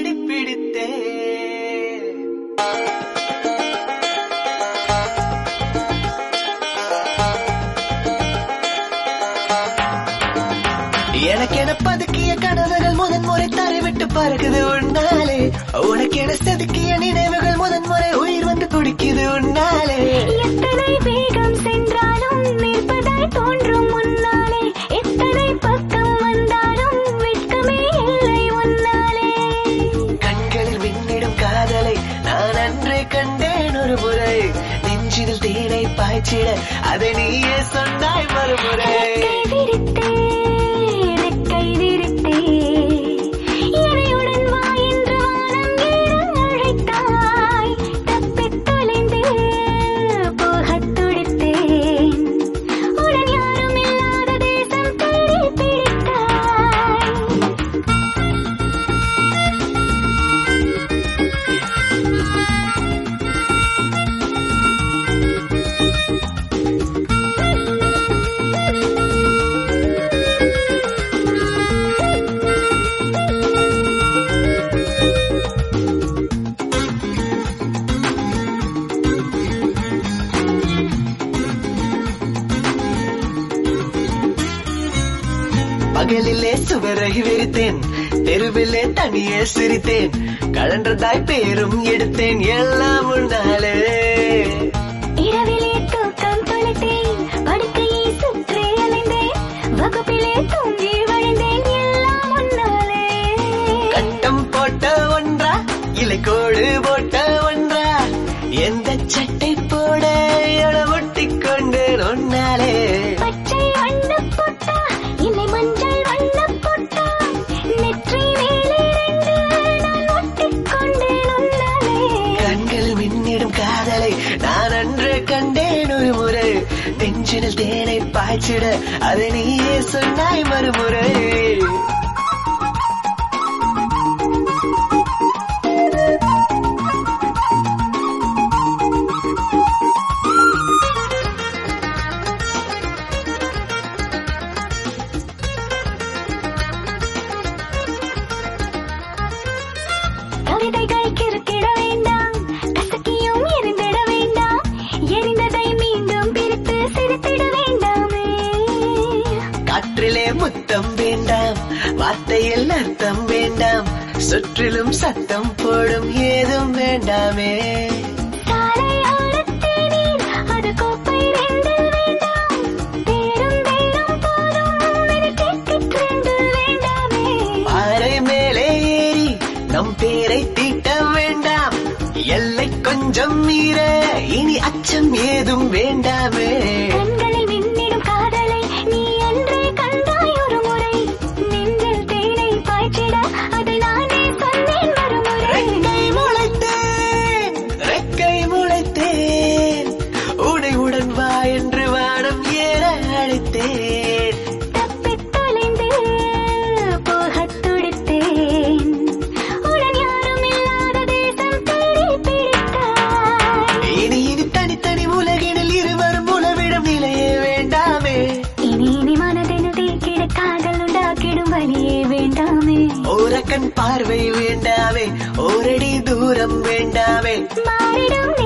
தேடி பிடித்தேன் எனக்கென பதுக்கிய கனவுகள் முதன் முறை தரைவிட்டு பறக்குது உன்னாலே உனக்கென செதுக்கிய நினைவுகள் முதன் முறை உயிர் வந்து துடிக்குது உன்னாலே எத்தனை வேகம் சென்றாலும் நிற்பதாய் தோன்றும் முன்னாலே எத்தனை பக்கம் வந்தாலும் வெட்கமே இல்லை உன்னாலே கண்களில் மின்னிடும் காதலை நான் அன்றே கண்டேன் ஒரு முறை நெஞ்சினில் தேனை பாய்ச்சிட அதை நீயே சொன்னாய் மறுமுறை ரெக்கை விரித்தே ரெக்கை விரித்தே இறையுடன் வா என்று வானம் ஏற அழைத்தாய் தப்பித் தொலைந்து போகத் துடித்தேன் உடன் யாரும் இல்லாத தேசம் தேடி பிடித்தாய் பகலிலே சுவரை விரித்தேன் தெருவிலே தனியே சிரித்தேன் கழன்றதாய் பேரும் எடுத்தேன் எல்லாம் முன்னாலே இரவிலே தூக்கம் தொலைத்தேன் படுக்கையை சுற்றி அலைந்தேன் வகுப்பிலே தூங்கி வழிந்தேன் எல்லாம் முன்னாலே கட்டம் போட்ட ஒன்றா இலைக்கோடு போட்ட ஒன்றா எந்த சட்டை போட ஒட்டிக் கொண்டேன் ஒன்னாலே பச்சை வண்ண பொட்டா இல்லை மஞ்சள் வண்ண பொட்டா நெற்றி மேலே ரெண்டு நான் ஒட்டிக் கொண்டேன் உன்னாலே கண்கள் மின்னிடும் காதலை நான் அன்று கண்டேன் ஒரு முறை நெஞ்சினில் தேனை பாய்ச்சிட அதை நீயே சொன்னாய் மறுமுறை கவிதைகள் கிறுக்கிட வேண்டாம் கசக்கியும் எரிந்திட வேண்டாம் எரிந்ததை மீண்டும் பிரித்து சிரித்திட வேண்டாமே காற்றிலே முத்தம் வேண்டாம் வார்த்தையில் அர்த்தம் வேண்டாம் சுற்றிலும் சத்தம் போடும் ஏதும் வேண்டாமே சாலை ஓரத்தே நீர் அது கோப்பை ரெண்டில் வேண்டாம் தேரும் தேரும் போதும் எனக்கு ரெண்டில் வேண்டாமே பாறை மேலே ஏறி நம் பேரை தீட்ட வேண்டாம் எல்லை கொஞ்சம் மீற இனி அச்சம் ஏதும் வேண்டாமே கண்களில் மின்னிடும் காதலை நீ அன்றே கண்டாய் ஒரு முறை நெஞ்சில் தேனை பாய்ச்சிட அதை நானே சொன்னேன் மறுமுறை ரெக்கை முளைத்தேன் ரெக்கை முளைத்தேன் உடை உடன் வா என்று வானம் ஏற அழைத்தேன் தப்பித் தொலைந்து போகத் துடித்தேன் உடன் யாரும் இல்லாத தேசம் தேடி பிடித்தாய் இனி இனி தனித்தனி உலகினில் இருவரும் உலவிடும் நிலையே வேண்டாமே இனி இனி மனதில் தீக்கிட காதல் உண்டாக்கிடும் வழியே வேண்டாமே ஓரக்கண் பார்வை வேண்டாமே ஓரடி தூரம் வேண்டாமே மாறிடும்